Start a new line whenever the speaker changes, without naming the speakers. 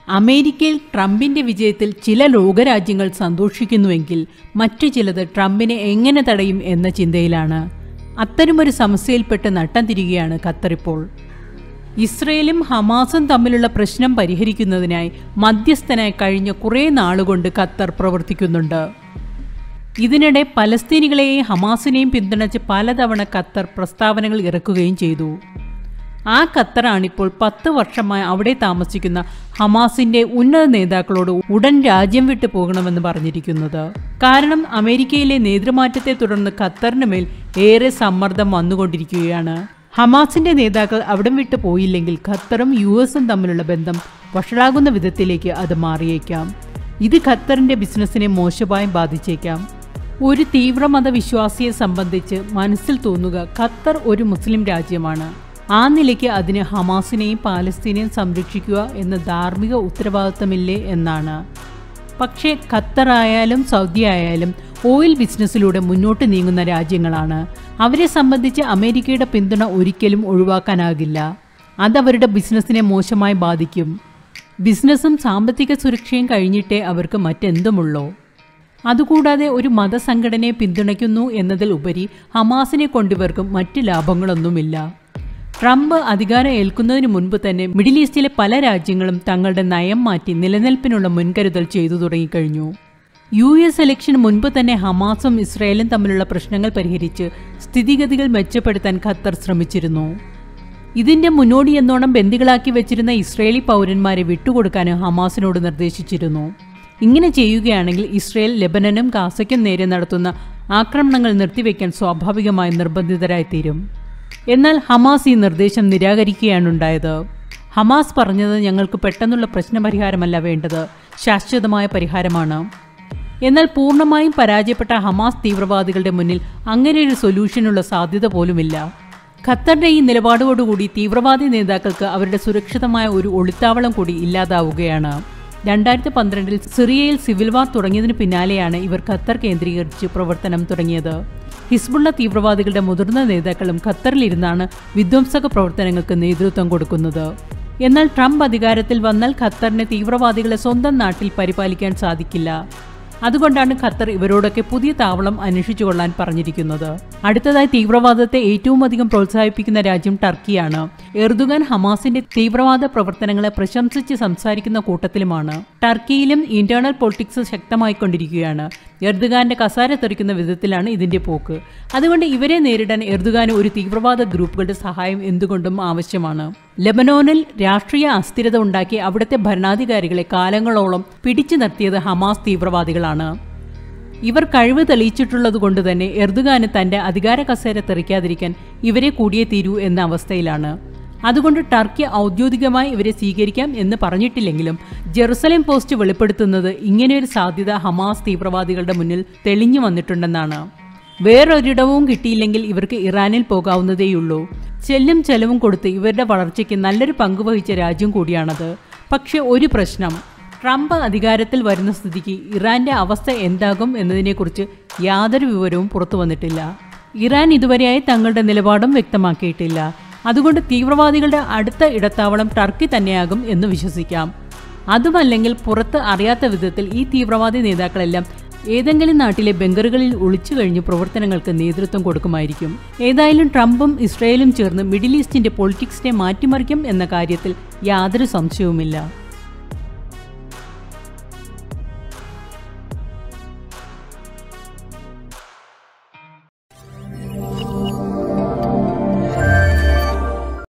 അമേരിക്കയിൽ ട്രംപിന്റെ വിജയത്തിൽ ചില ലോകരാജ്യങ്ങൾ സന്തോഷിക്കുന്നുവെങ്കിൽ മറ്റു ചിലത് ട്രംപിനെ എങ്ങനെ തടയും എന്ന ചിന്തയിലാണ് അത്തരമൊരു സമസ്യയിൽപ്പെട്ട് നട്ടം തിരികെയാണ് ഖത്തർ ഇപ്പോൾ ഇസ്രയേലും ഹമാസും തമ്മിലുള്ള പ്രശ്നം പരിഹരിക്കുന്നതിനായി മധ്യസ്ഥനായി കഴിഞ്ഞ കുറേ നാളുകൊണ്ട് ഖത്തർ പ്രവർത്തിക്കുന്നുണ്ട് ഇതിനിടെ പലസ്തീനികളെയും ഹമാസിനെയും പിന്തുണച്ച് പലതവണ ഖത്തർ പ്രസ്താവനകൾ ഇറക്കുകയും ചെയ്തു ആ ഖത്തറാണിപ്പോൾ പത്ത് വർഷമായി അവിടെ താമസിക്കുന്ന ഹമാസിന്റെ ഉന്നത നേതാക്കളോട് ഉടൻ രാജ്യം വിട്ടു പോകണമെന്ന് പറഞ്ഞിരിക്കുന്നത് കാരണം അമേരിക്കയിലെ നേതൃമാറ്റത്തെ തുടർന്ന് ഖത്തറിന് മേൽ ഏറെ സമ്മർദ്ദം വന്നുകൊണ്ടിരിക്കുകയാണ് ഹമാസിന്റെ നേതാക്കൾ അവിടം വിട്ടു പോയില്ലെങ്കിൽ ഖത്തറും യു എസും തമ്മിലുള്ള ബന്ധം വഷളാകുന്ന വിധത്തിലേക്ക് അത് മാറിയേക്കാം ഇത് ഖത്തറിന്റെ ബിസിനസ്സിനെ മോശമായി ബാധിച്ചേക്കാം ഒരു തീവ്രമത വിശ്വാസിയെ സംബന്ധിച്ച് മനസ്സിൽ തോന്നുക ഖത്തർ ഒരു മുസ്ലിം രാജ്യമാണ് ആ നിലയ്ക്ക് അതിന് ഹമാസിനെയും പാലസ്തീനെയും സംരക്ഷിക്കുക എന്ന ധാർമ്മിക ഉത്തരവാദിത്തമില്ലേ എന്നാണ് പക്ഷേ ഖത്തർ ആയാലും സൗദി ആയാലും ഓയിൽ ബിസിനസ്സിലൂടെ മുന്നോട്ട് നീങ്ങുന്ന രാജ്യങ്ങളാണ് അവരെ സംബന്ധിച്ച് അമേരിക്കയുടെ പിന്തുണ ഒരിക്കലും ഒഴിവാക്കാനാകില്ല അതവരുടെ ബിസിനസ്സിനെ മോശമായി ബാധിക്കും ബിസിനസ്സും സാമ്പത്തിക സുരക്ഷയും കഴിഞ്ഞിട്ടേ അവർക്ക് മറ്റെന്തുമുള്ളൂ അതുകൂടാതെ ഒരു മതസംഘടനയെ പിന്തുണയ്ക്കുന്നു എന്നതിൽ ഉപരി ഹമാസിനെ കൊണ്ടിവർക്കും മറ്റ് ലാഭങ്ങളൊന്നുമില്ല ട്രംപ് അധികാരം ഏൽക്കുന്നതിന് മുൻപ് തന്നെ മിഡിൽ ഈസ്റ്റിലെ പല രാജ്യങ്ങളും തങ്ങളുടെ നയം മാറ്റി നിലനിൽപ്പിനുള്ള മുൻകരുതൽ ചെയ്തു തുടങ്ങിക്കഴിഞ്ഞു യു എസ് ഇലക്ഷന് മുൻപ് തന്നെ ഹമാസും ഇസ്രായേലും തമ്മിലുള്ള പ്രശ്നങ്ങൾ പരിഹരിച്ച് സ്ഥിതിഗതികൾ മെച്ചപ്പെടുത്താൻ ഖത്തർ ശ്രമിച്ചിരുന്നു ഇതിന്റെ മുന്നോടി എന്നോണം ബന്ദികളാക്കി വെച്ചിരുന്ന ഇസ്രയേലി പൗരന്മാരെ വിട്ടുകൊടുക്കാനും ഹമാസിനോട് നിർദ്ദേശിച്ചിരുന്നു ഇങ്ങനെ ചെയ്യുകയാണെങ്കിൽ ഇസ്രയേൽ ലെബനനും ഗാസയ്ക്കും നേരെ നടത്തുന്ന ആക്രമണങ്ങൾ നിർത്തിവെക്കാൻ സ്വാഭാവികമായി നിർബന്ധിതരായിത്തീരും എന്നാൽ ഹമാസ് ഈ നിർദ്ദേശം നിരാകരിക്കുകയാണുണ്ടായത് ഹമാസ് പറഞ്ഞത് ഞങ്ങൾക്ക് പെട്ടെന്നുള്ള പ്രശ്നപരിഹാരമല്ല വേണ്ടത് ശാശ്വതമായ പരിഹാരമാണ് എന്നാൽ പൂർണ്ണമായും പരാജയപ്പെട്ട ഹമാസ് തീവ്രവാദികളുടെ മുന്നിൽ അങ്ങനെ ഒരു സൊല്യൂഷനുള്ള സാധ്യത പോലുമില്ല ഖത്തറിന്റെ ഈ നിലപാടോടുകൂടി തീവ്രവാദി നേതാക്കൾക്ക് അവരുടെ സുരക്ഷിതമായ ഒരു ഒളിത്താവളം കൂടി ഇല്ലാതാവുകയാണ് രണ്ടായിരത്തി പന്ത്രണ്ടിൽ സിറിയയിൽ സിവിൽ വാർ തുടങ്ങിയതിന് പിന്നാലെയാണ് ഇവർ ഖത്തർ കേന്ദ്രീകരിച്ച് പ്രവർത്തനം തുടങ്ങിയത് ഹിസ്ബുള്ള തീവ്രവാദികളുടെ മുതിർന്ന നേതാക്കളും ഖത്തറിലിരുന്നാണ് വിധ്വംസക പ്രവർത്തനങ്ങൾക്ക് നേതൃത്വം കൊടുക്കുന്നത് എന്നാൽ ട്രംപ് അധികാരത്തിൽ വന്നാൽ ഖത്തറിന് തീവ്രവാദികളെ സ്വന്തം നാട്ടിൽ പരിപാലിക്കാൻ സാധിക്കില്ല അതുകൊണ്ടാണ് ഖത്തർ ഇവരോടൊക്കെ പുതിയ താവളം അന്വേഷിച്ചു കൊള്ളാൻ പറഞ്ഞിരിക്കുന്നത് അടുത്തതായി തീവ്രവാദത്തെ ഏറ്റവും അധികം പ്രോത്സാഹിപ്പിക്കുന്ന രാജ്യം ടർക്കിയാണ് എർദുഗാൻ ഹമാസിന്റെ തീവ്രവാദ പ്രവർത്തനങ്ങളെ പ്രശംസിച്ച് സംസാരിക്കുന്ന കൂട്ടത്തിലുമാണ് ടർക്കിയിലും ഇന്റേണൽ പൊളിറ്റിക്സ് ശക്തമായിക്കൊണ്ടിരിക്കുകയാണ് എർദുഗാന്റെ കസാര തെറിക്കുന്ന വിധത്തിലാണ് ഇതിന്റെ പോക്ക് അതുകൊണ്ട് ഇവരെ നേരിടാൻ എർദുഗാന് ഒരു തീവ്രവാദ ഗ്രൂപ്പുകളുടെ സഹായം എന്തുകൊണ്ടും ആവശ്യമാണ് ലെബനോനിൽ രാഷ്ട്രീയ അസ്ഥിരത ഉണ്ടാക്കി അവിടുത്തെ ഭരണാധികാരികളെ കാലങ്ങളോളം പിടിച്ചു നിർത്തിയത് ഹമാസ് തീവ്രവാദികളാണ് ഇവർ കഴിവ് തെളിയിച്ചിട്ടുള്ളത് കൊണ്ട് തന്നെ എർദുഗാന് തന്റെ അധികാര കസേര തെറിക്കാതിരിക്കാൻ ഇവരെ കൂടിയേ തീരൂ എന്ന അവസ്ഥയിലാണ് അതുകൊണ്ട് ടർക്കി ഔദ്യോഗികമായി ഇവരെ സ്വീകരിക്കാം എന്ന് പറഞ്ഞിട്ടില്ലെങ്കിലും ജെറുസലേം പോസ്റ്റ് വെളിപ്പെടുത്തുന്നത് ഇങ്ങനെയൊരു സാധ്യത ഹമാസ് തീവ്രവാദികളുടെ മുന്നിൽ തെളിഞ്ഞു വന്നിട്ടുണ്ടെന്നാണ് വേറൊരിടവും കിട്ടിയില്ലെങ്കിൽ ഇവർക്ക് ഇറാനിൽ പോകാവുന്നതേയുള്ളൂ ചെല്ലും ചെലവും കൊടുത്ത് ഇവരുടെ വളർച്ചയ്ക്ക് നല്ലൊരു പങ്കുവഹിച്ച രാജ്യം കൂടിയാണത് പക്ഷേ ഒരു പ്രശ്നം ട്രംപ് അധികാരത്തിൽ വരുന്ന സ്ഥിതിക്ക് ഇറാന്റെ അവസ്ഥ എന്താകും എന്നതിനെക്കുറിച്ച് യാതൊരു വിവരവും പുറത്തു വന്നിട്ടില്ല ഇറാൻ ഇതുവരെയായി തങ്ങളുടെ നിലപാടും വ്യക്തമാക്കിയിട്ടില്ല അതുകൊണ്ട് തീവ്രവാദികളുടെ അടുത്ത ഇടത്താവളം ടർക്കി തന്നെയാകും എന്ന് വിശ്വസിക്കാം അതുമല്ലെങ്കിൽ പുറത്ത് അറിയാത്ത വിധത്തിൽ ഈ തീവ്രവാദി നേതാക്കളെല്ലാം ഏതെങ്കിലും നാട്ടിലെ ബങ്കറുകളിൽ ഒളിച്ചു കഴിഞ്ഞ് പ്രവർത്തനങ്ങൾക്ക് നേതൃത്വം കൊടുക്കുമായിരിക്കും ഏതായാലും ട്രംപും ഇസ്രയേലും ചേർന്ന് മിഡിൽ ഈസ്റ്റിന്റെ പൊളിറ്റിക്സിനെ മാറ്റിമറിക്കും എന്ന കാര്യത്തിൽ യാതൊരു സംശയവുമില്ല